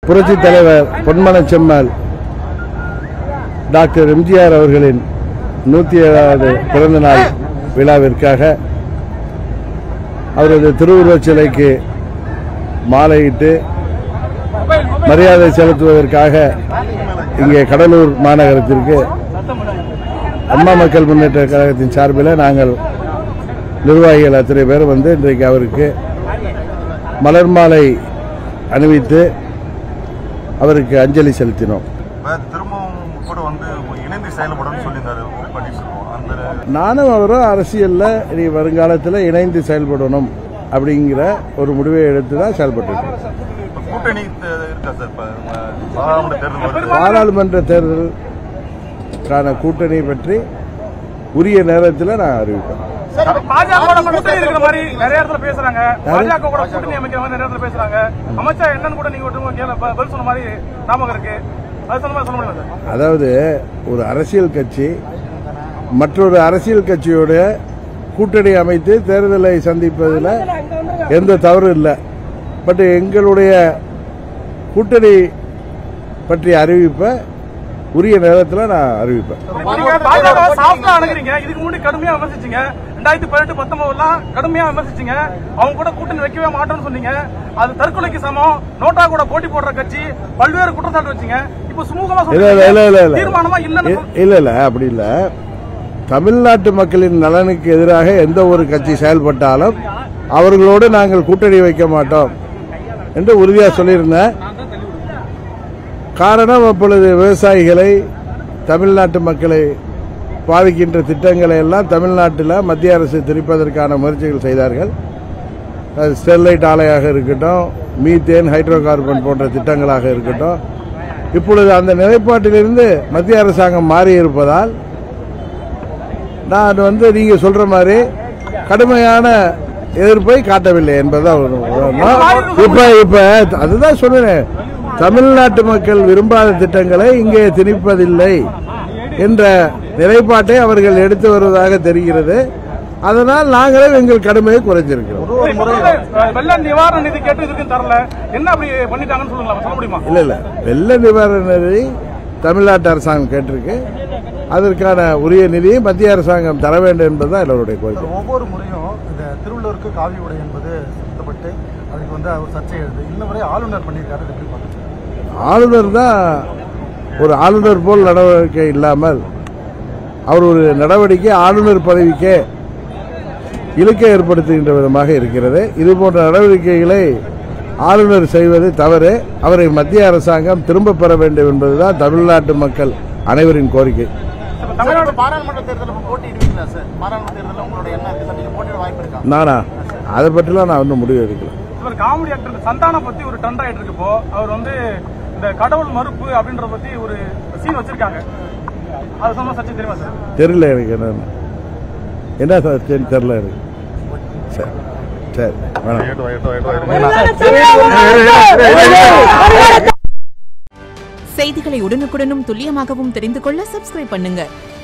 புரட்சி தலைவர் பொன்மனச் செம்மல் டாக்டர் எம்ஜிஆர் அவர்களின் நூற்றி ஏழாவது பிறந்த நாள் விழாவிற்காக அவரது திருவுருவச் சிலைக்கு மாலையிட்டு மரியாதை செலுத்துவதற்காக இங்கே கடலூர் மாநகரத்திற்கு அம்மா மக்கள் முன்னேற்ற கழகத்தின் சார்பில் நாங்கள் நிர்வாகிகள் அத்தனை பேர் வந்து இன்றைக்கு அவருக்கு மலர் மாலை அணிவித்து அவருக்கு அஞ்சலி செலுத்தினோம் இப்ப திரும்பவும் கூட வந்து இணைந்து செயல்படணும்னு சொல்லியிருந்தாரு பன்னீர்செல்வம் அந்த நானும் அவரும் அரசியலில் இனி வருங்காலத்தில் இணைந்து செயல்படணும் அப்படிங்கிற ஒரு முடிவை எடுத்து தான் செயல்பட்டு இப்ப கூட்டணி த- இருக்கா சார் இப்ப அஹ், பாராளுமன்ற தேர்தல் வருது பாராளுமன்ற தேர்தலுக்கான கூட்டணி பற்றி உரிய நேரத்தில் நான் அறிவிப்பேன் பாஜக கூட்டணி இருக்கிற மாதிரி நிறைய இடத்துல பேசுறாங்க பாஜக கூட கூட்டணி அமைக்கிற மாதிரி நிறைய இடத்துல பேசுறாங்க அமைச்சா என்னன்னு கூட நீங்க ஒரு கேள்வி ப- பதில் சொன்ன மாதிரி ஞாபகம் இருக்கு அது சொன்ன மாதிரி சொல்ல முடியுமா சார் அதாவது ஒரு அரசியல் கட்சி மற்றொரு அரசியல் கட்சியோட கூட்டணி அமைத்து தேர்தலை சந்திப்பதில் எந்த தவறும் இல்லை பட் எங்களுடைய கூட்டணி பற்றிய அறிவிப்பை உரிய நேரத்தில் நான் அறிவிப்பேன் நீங்க பாஜக சாஃப்டா அணுகுறீங்க இதுக்கு முன்னாடி கடுமையா விமர்சிச்சீங்க ரெண்டாயிரத்தி பதினெட்டு பத்தொன்பதுலாம் கடுமையா விமர்சிச்சீங்க அவங்க கூட கூட்டணி வைக்கவே மாட்டோம்னு சொன்னீங்க அது தற்கொலைக்கு சமம் நோட்டா கூட போட்டி போடுற கட்சி பல்வேறு குற்றச்சாட்டு வச்சீங்க இப்ப சுமூகமா இல்ல இல்ல இல்ல இல்ல இல்ல தீர்மானமா இல்லன்னு இ- இல்ல இல்ல அப்படி இல்ல தமிழ்நாட்டு மக்களின் நலனுக்கு எதிராக எந்த ஒரு கட்சி செயல்பட்டாலும் அவர்களோடு நாங்கள் கூட்டணி வைக்க மாட்டோம் என்று உறுதியாக சொல்லியிருந்தேன் காரணம் அப்பொழுது விவசாயிகளை தமிழ்நாட்டு மக்களை பாதிக்கின்ற திட்டங்களை எல்லாம் தமிழ்நாட்டில் மத்திய அரசு திரிப்பதற்கான முயற்சிகள் செய்தார்கள் அது ஸ்டெர்லைட் ஆலையாக இருக்கட்டும் மீத்தேன் ஹைட்ரோ கார்பன் போன்ற திட்டங்களாக இருக்கட்டும் இப்பொழுது அந்த நிலைப்பாட்டிலிருந்து மத்திய அரசாங்கம் மாறி இருப்பதால் நான் வந்து நீங்க சொல்ற மாதிரி கடுமையான எதிர்ப்பை காட்டவில்லை என்பதுதான் ஒரு- ஒரு- இப்ப இப்ப அதுதான் சொன்னேன் தமிழ்நாட்டு மக்கள் விரும்பாத திட்டங்களை இங்கே திணிப்பதில்லை என்ற நிலைப்பாட்டை அவர்கள் எடுத்து வருவதாக தெரிகிறது அதனால் நாங்களே எங்கள் கடுமையை குறைஞ்சிருக்கிறோம் வெள்ள நிவாரண நிதி கேட்டு இதுக்கு தரல என்ன அப்படி பண்ணிட்டாங்கன்னு சொல்லுங்களா சொல்ல முடியுமா இல்ல இல்ல வெள்ள நிவாரண நிதி தமிழ்நாட்டு அரசாங்கம் கேட்டிருக்கு அதற்கான உரிய நிதியை மத்திய அரசாங்கம் தர வேண்டும் என்பதுதான் எல்லோருடைய கோரிக்கை ஒவ்வொரு முறையும் இந்த திருவள்ளூருக்கு காவி உடை என்பது சுத்தப்பட்டு அதுக்கு வந்து அவர் சர்ச்சை எழுது இந்த முறை ஆளுநர் பண்ணியிருக்காரு அதை எப்படி பார்த்துட்டு ஆளுநர் தான் ஒரு ஆளுநர் போல் நடவடிக்கை இல்லாமல் அவர் ஒரு நடவடிக்கை ஆளுநர் பதவிக்கே இழுக்கை ஏற்படுத்துகின்ற விதமாக இருக்கிறது இது போன்ற நடவடிக்கைகளை ஆளுநர் செய்வது தவறு அவரை மத்திய அரசாங்கம் திரும்ப பெற வேண்டும் என்பதுதான் தமிழ்நாட்டு மக்கள் அனைவரின் கோரிக்கை இப்ப தமிழ்நாடு பாராளுமன்ற தேர்தலில் போட்டியிடுவீங்களா சார் பாராளுமன்ற தேர்தலில் உங்களுடைய என்ன இருக்கு சார் நீங்கள் போட்டியிட வாய்ப்பு இருக்கா நானா அதை பற்றிலாம் நான் இன்னும் முடிவு எடுக்கல இவர் காமெடி ஆக்டர் சந்தானம் பத்தி ஒரு ட்ரெண்ட் ஆயிட்டு இருக்கு இப்போ அவர் வந்து இந்த கடவுள் மறுப்பு அப்படின்றத பத்தி ஒரு சீன் வச்சிருக்காங்க அது சொன்ன சச்சி தெரியுமா சார் தெரியல எனக்கு என்னன்னு என்ன சார் தெரி- தெரியல எனக்கு சரி சரி வேணாம் ஏட்டோ ஏட்டோ ஏட்டோ செய்திகளை உடனுக்குடனும் துல்லியமாகவும் தெரிந்து கொள்ள சப்ஸ்கிரைப் பண்ணுங்க